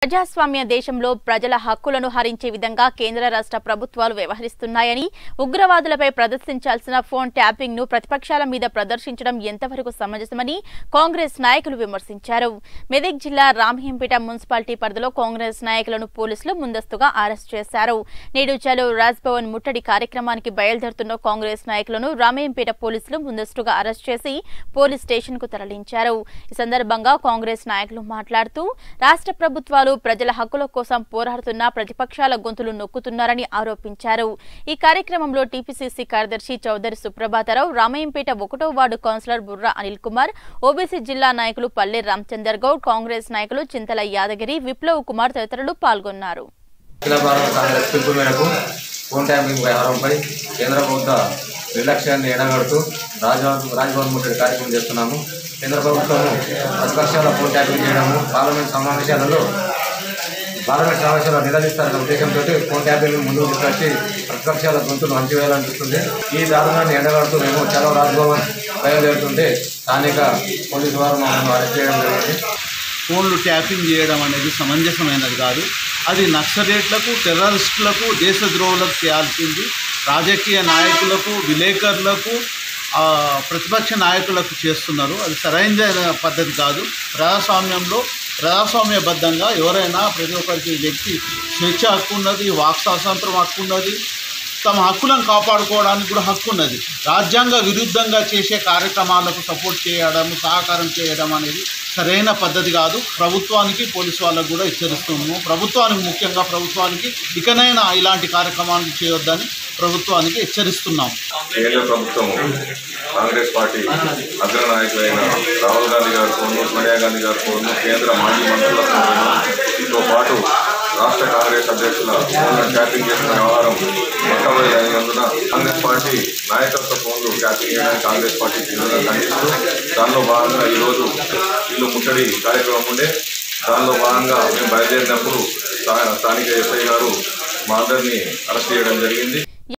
ప్రజాస్వామ్య దేశంలో ప్రజల హక్కులను హరించే విధంగా కేంద్ర రాష్ట్ర ప్రభుత్వాలు వ్యవహరిస్తున్నాయని ఉగ్రవాదులపై ప్రదర్శించాల్సిన ఫోన్ ట్యాపింగ్ ను ప్రతిపక్షాల మీద ప్రదర్శించడం ఎంతవరకు సమంజసమని కాంగ్రెస్ నాయకులు విమర్శించారు మెదక్ జిల్లా రామహంపేట మున్సిపాలిటీ పరిధిలో కాంగ్రెస్ నాయకులను పోలీసులు ముందస్తుగా అరెస్ట్ చేశారు నేడు చలో రాజ్భవన్ ముట్టడి కార్యక్రమానికి బయలుదేరుతున్న కాంగ్రెస్ నాయకులను రామహంపేట పోలీసులు ముందస్తుగా అరెస్ట్ చేసి పోలీస్ స్టేషన్ కు తరలించారు ఈ సందర్భంగా కాంగ్రెస్ నాయకులు మాట్లాడుతూ రాష్ట్ర ప్రభుత్వాలు ప్రజల హక్కుల కోసం పోరాడుతున్న ప్రతిపక్షాల గొంతులు నొక్కుతున్నారని ఆరోపించారు ఈ కార్యక్రమంలో టీపీసీసీ కార్యదర్శి చౌదరి సుప్రభాతరావు రామయ్యంపేట ఒకటో ward councillor Burra Anil Kumar OBC జిల్లా నాయకులు పల్లె రామచందర్ గౌడ్ కాంగ్రెస్ నాయకులు చింతల యాదగిరి విప్లవ్ కుమార్ తదితరులు పాల్గొన్నారు అఖిల భారత కాంగ్రెస్ పిలుపు మేరకు ఫోన్ ట్యాపింగ్ వ్యవహారంపై కేంద్ర ప్రభుత్వ నిర్లక్ష్యాన్ని ఎడగడుతూ రాజ్భవన్ రాజ్భవన్ ముట్టడి కార్యక్రమం చేస్తున్నాము కేంద్ర ప్రభుత్వము ప్రతిపక్షాల ఫోన్ ట్యాపింగ్ చేయడము పార్లమెంట్ సమావేశాలలో పార్లమెంట్ సమావేశాల్లో నిలదీస్తారన్న ఉద్దేశంతో ఫోన్ ట్యాపింగ్ ముందుకు తీసుకొచ్చి ప్రతిపక్షాల గొంతును అంచివేయాలనిపిస్తుంది ఈ దారుణాన్ని ఎండగడుతూ మేము చలో రాజ్భవన్ బయలుదేరుతుంటే స్థానిక పోలీసు వారు మమ్మల్ని అరెస్ట్ చేయడం జరిగింది ఫోన్లు ట్యాపింగ్ చేయడం అనేది సమంజసమైనది కాదు అది నక్సలేట్లకు టెర్రరిస్టులకు దేశద్రోహులకు చేయాల్సింది రాజకీయ నాయకులకు విలేకరులకు ఆ, ప్రతిపక్ష నాయకులకు చేస్తున్నారు అది సరైన పద్ధతి కాదు ప్రజాస్వామ్యంలో ప్రజాస్వామ్యబద్ధంగా ఎవరైనా ప్రతి ఒక్కరికి వ్యక్తి స్వేచ్ఛ హక్కు ఉన్నది వాక్ స్వాతంత్రం హక్కు ఉన్నది తమ హక్కులను కాపాడుకోవడానికి కూడా హక్కు ఉన్నది రాజ్యాంగ విరుద్ధంగా చేసే కార్యక్రమాలకు సపోర్ట్ చేయడం సహకారం చేయడం అనేది సరైన పద్ధతి కాదు ప్రభుత్వానికి పోలీసు వాళ్ళకు కూడా హెచ్చరిస్తున్నాము ప్రభుత్వానికి ముఖ్యంగా ప్రభుత్వానికి ఇకనైనా ఇలాంటి కార్యక్రమాలు చేయొద్దని ప్రభుత్వానికి హెచ్చరిస్తున్నాం కేంద్ర ప్రభుత్వం కాంగ్రెస్ పార్టీ అగ్రనాయకులైన రాహుల్ గాంధీ గారి ఫోన్ను సోనియా గాంధీ గారి ఫోన్ను కేంద్ర మాజీ మంత్రుల ఫోన్లతో పాటు రాష్ట్ర కాంగ్రెస్ అధ్యక్షుల ఫోన్లను ట్యాపింగ్ చేసిన వ్యవహారం మొట్టమొదటి అయినందున కాంగ్రెస్ పార్టీ నాయకత్వ ఫోన్లు ట్యాపింగ్ చేయడానికి కాంగ్రెస్ పార్టీ తీవ్రంగా ఖండిస్తూ దానిలో భాగంగా ఈరోజు ఇల్లు ముట్టడి కార్యక్రమం ఉండే దానిలో భాగంగా మేము బయలుదేరినప్పుడు స్థా- స్థానిక ఎస్ఐ గారు మా అందరినీ అరెస్ట్ చేయడం జరిగింది